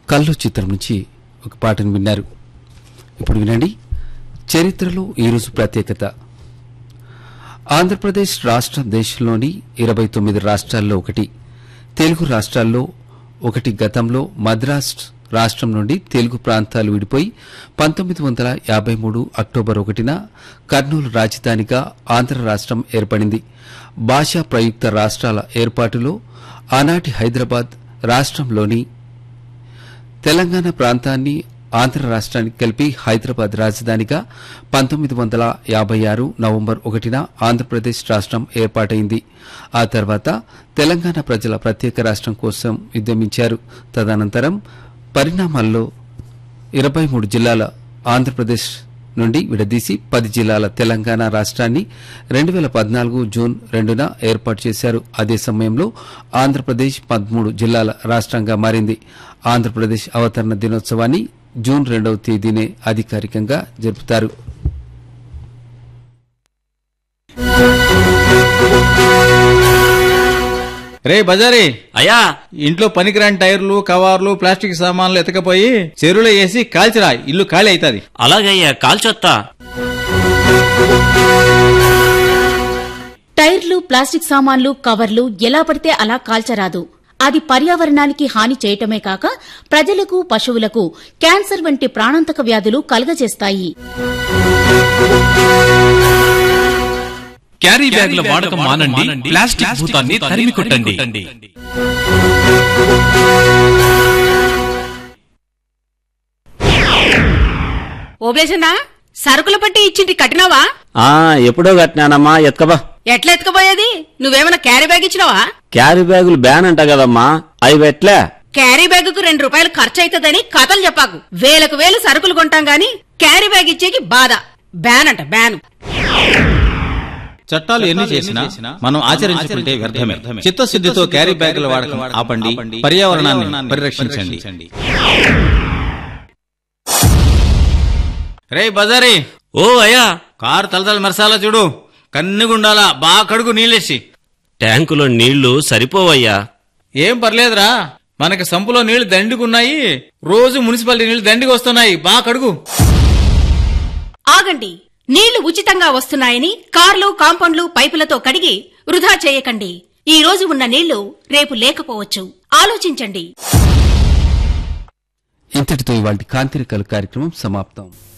కళ్ళు చిత్రం నుంచి ఒక పాటను విన్నారు ఇప్పుడు వినండి చరిత్రలో ఈరోజు ప్రత్యేకత ఆంధ్రప్రదేశ్ రాష్ట్ర దేశంలోని ఇరవై తొమ్మిది రాష్ట్రాల్లో ఒకటి తెలుగు రాష్ట్రాల్లో ఒకటి గతంలో మద్రాస్ రాష్ట్రం నుండి తెలుగు ప్రాంతాలు విడిపోయి పంతొమ్మిది వందల యాభై మూడు అక్టోబర్ ఒకటిన కర్నూలు రాజధానిగా ఆంధ్ర రాష్ట్రం ఏర్పడింది భాషా ప్రయుక్త రాష్ట్రాల ఏర్పాటులో ఆనాటి హైదరాబాద్ రాష్ట్రంలోని తెలంగాణ ప్రాంతాన్ని ఆంధ్ర రాష్ట్రానికి కలిపి హైదరాబాద్ రాజధానిగా పంతొమ్మిది వందల యాభై ఆరు నవంబర్ ఒకటిన ఆంధ్రప్రదేశ్ రాష్ట్రం ఏర్పాటైంది ఆ తర్వాత తెలంగాణ ప్రజల ప్రత్యేక రాష్ట్రం కోసం ఉద్యమించారు తదనంతరం పరిణామాల్లో ఇరవై మూడు జిల్లాల ఆంధ్రప్రదేశ్ నుండి విడదీసి పది జిల్లాల తెలంగాణ రాష్ట్రాన్ని రెండు వేల పద్నాలుగు జూన్ రెండున ఏర్పాటు చేశారు అదే సమయంలో ఆంధ్రప్రదేశ్ పదమూడు జిల్లాల రాష్ట్రంగా మారింది ఆంధ్రప్రదేశ్ అవతరణ దినోత్సవాన్ని జూన్ రెండవ తేదీనే అధికారికంగా జరుపుతారు రే బజారీ అయ్యా ఇంట్లో పనికిరాని టైర్లు కవర్లు ప్లాస్టిక్ సామాన్లు ఎతకపోయి చెరువులో వేసి కాల్చిరా ఇల్లు ఖాళీ అవుతుంది అలాగయ్యా కాల్చొత్తా టైర్లు ప్లాస్టిక్ సామాన్లు కవర్లు ఎలా పడితే అలా కాల్చరాదు అది పర్యావరణానికి హాని చేయటమే కాక ప్రజలకు పశువులకు క్యాన్సర్ వంటి ప్రాణాంతక వ్యాధులు కలుగజేస్తాయి క్యారీ బ్యాగుల వాడకం మానండి ప్లాస్టిక్ భూతాన్ని తరిమి కొట్టండి ఓబ్లేసన్నా సరుకుల పట్టి ఇచ్చింటి కట్టినావా ఆ ఎప్పుడో కట్టినానమ్మా ఎత్కబా ఎట్లా ఎత్తుకుపోయేది నువ్వేమైనా క్యారీ బ్యాగ్ ఇచ్చినావా క్యారీ బ్యాగులు బ్యాన్ అంట కదమ్మా అవి పెట్లే క్యారీ బ్యాగుకు రెండు రూపాయలు ఖర్చు అవుతుందని కథలు చెప్పాకు వేలకు వేలు సరుకులు కొంటాం గాని క్యారీ బ్యాగ్ ఇచ్చేకి బాధ బ్యాన్ అంట బ్యాన్ చట్టాలు ఎన్ని చేసినా మనం ఆచరించుకుంటే వ్యర్థమే చిత్తశుద్ధితో క్యారీ బ్యాగుల వాడకం ఆపండి పర్యావరణాన్ని పరిరక్షించండి రే బజారీ ఓ అయ్యా కారు తలతల మెరసాలా చూడు కన్నుగుండాలా బాగా కడుగు నీళ్ళేసి ట్యాంకులో నీళ్లు సరిపోవయ్యా ఏం పర్లేదురా మనకి సంపులో నీళ్లు దండిగున్నాయి రోజు మున్సిపాలిటీ నీళ్లు దండిగా వస్తున్నాయి బాగా కడుగు ఆగండి నీళ్లు ఉచితంగా వస్తున్నాయని కార్లు కాంపౌండ్లు పైపులతో కడిగి వృధా చేయకండి ఈ రోజు ఉన్న నీళ్లు రేపు లేకపోవచ్చు ఆలోచించండి ఇంతటితో ఇవాళ కాంతిరికల కార్యక్రమం సమాప్తం